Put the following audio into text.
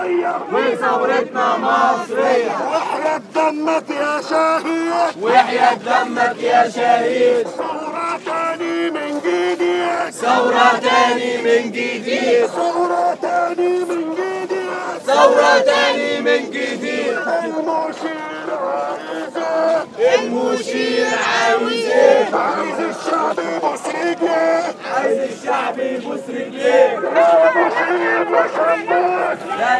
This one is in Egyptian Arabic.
تتغير وثورتنا مصرية وحياة دمك يا شهيد ويحيى دمك يا شهيد ثورة تاني من جديد ثورة تاني من جديد ثورة تاني من جديد ثورة تاني من جديد المشير عايزة المشير عاوز ايه عايز الشعب المصري جه عايز الشعب يبوس رجليه يا محيط وشمال